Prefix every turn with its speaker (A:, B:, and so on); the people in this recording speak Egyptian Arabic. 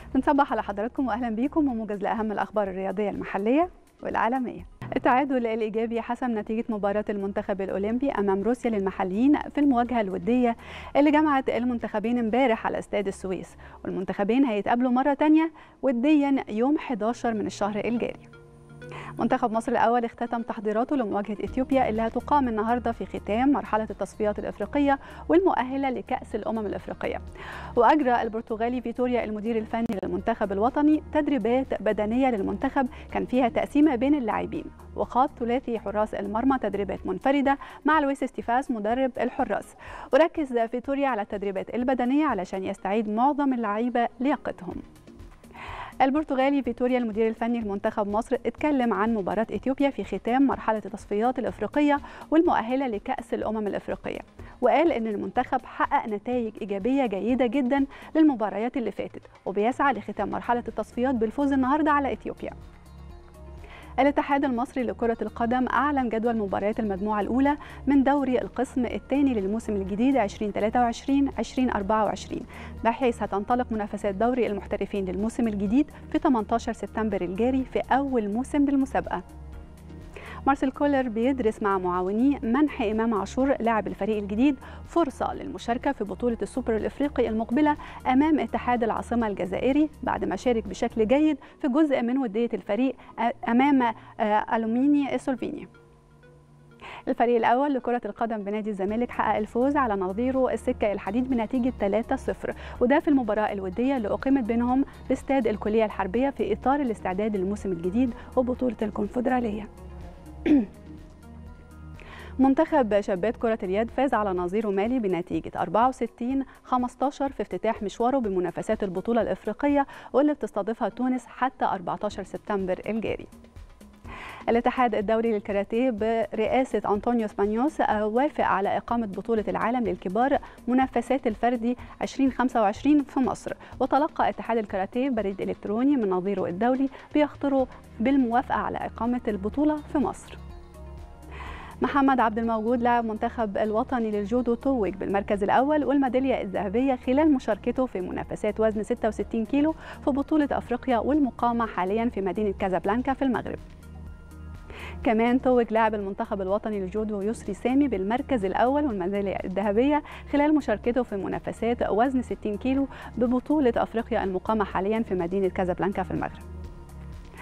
A: بنصبح على حضراتكم واهلا بيكم وموجز لاهم الاخبار الرياضيه المحليه والعالميه. التعادل الايجابي حسم نتيجه مباراه المنتخب الاولمبي امام روسيا للمحليين في المواجهه الوديه اللي جمعت المنتخبين امبارح على استاد السويس والمنتخبين هيتقابلوا مره ثانيه وديا يوم 11 من الشهر الجاري. منتخب مصر الأول اختتم تحضيراته لمواجهة إثيوبيا اللي هتقام النهاردة في ختام مرحلة التصفيات الإفريقية والمؤهلة لكأس الأمم الإفريقية وأجرى البرتغالي فيتوريا المدير الفني للمنتخب الوطني تدريبات بدنية للمنتخب كان فيها تقسيمة بين اللاعبين وخاض ثلاثي حراس المرمى تدريبات منفردة مع لويس ستيفاس مدرب الحراس وركز فيتوريا على التدريبات البدنية علشان يستعيد معظم اللعيبة لياقتهم البرتغالي فيتوريا المدير الفني لمنتخب مصر اتكلم عن مباراة إثيوبيا في ختام مرحلة التصفيات الإفريقية والمؤهلة لكأس الأمم الإفريقية وقال إن المنتخب حقق نتائج إيجابية جيدة جدا للمباريات اللي فاتت وبيسعى لختام مرحلة التصفيات بالفوز النهاردة على إثيوبيا الاتحاد المصري لكرة القدم أعلن جدول مباريات المجموعة الأولى من دوري القسم الثاني للموسم الجديد 2023-2024 بحيث هتنطلق منافسات دوري المحترفين للموسم الجديد في 18 سبتمبر الجاري في أول موسم للمسابقة مارسيل كولر بيدرس مع معاونيه منح إمام عاشور لاعب الفريق الجديد فرصة للمشاركة في بطولة السوبر الإفريقي المقبلة أمام اتحاد العاصمة الجزائري بعد ما شارك بشكل جيد في جزء من ودية الفريق أمام ألوميني سولفيني الفريق الأول لكرة القدم بنادي الزمالك حقق الفوز على نظيره السكة الحديد بنتيجة 3-0 وده في المباراة الودية اللي أقيمت بينهم باستاد الكلية الحربية في إطار الاستعداد للموسم الجديد وبطولة الكونفدرالية منتخب شابات كرة اليد فاز على نظيره مالي بنتيجة 64 15 في افتتاح مشواره بمنافسات البطولة الإفريقية واللي بتستضيفها تونس حتى 14 سبتمبر الجاري. الاتحاد الدولي للكاراتيه برئاسة أنطونيو سبانيوس وافق على إقامة بطولة العالم للكبار منافسات الفردي 2025 في مصر وتلقى اتحاد الكاراتيه بريد إلكتروني من نظيره الدولي بيخطره بالموافقة على إقامة البطولة في مصر محمد عبد الموجود لاعب منتخب الوطني للجودو توج بالمركز الأول والميدالية الذهبية خلال مشاركته في منافسات وزن 66 كيلو في بطولة أفريقيا والمقامة حاليا في مدينة كازابلانكا في المغرب كمان توج لاعب المنتخب الوطني للجودو يسري سامي بالمركز الأول والميدالية الذهبية خلال مشاركته في منافسات وزن 60 كيلو ببطولة أفريقيا المقامة حاليا في مدينة كازابلانكا في المغرب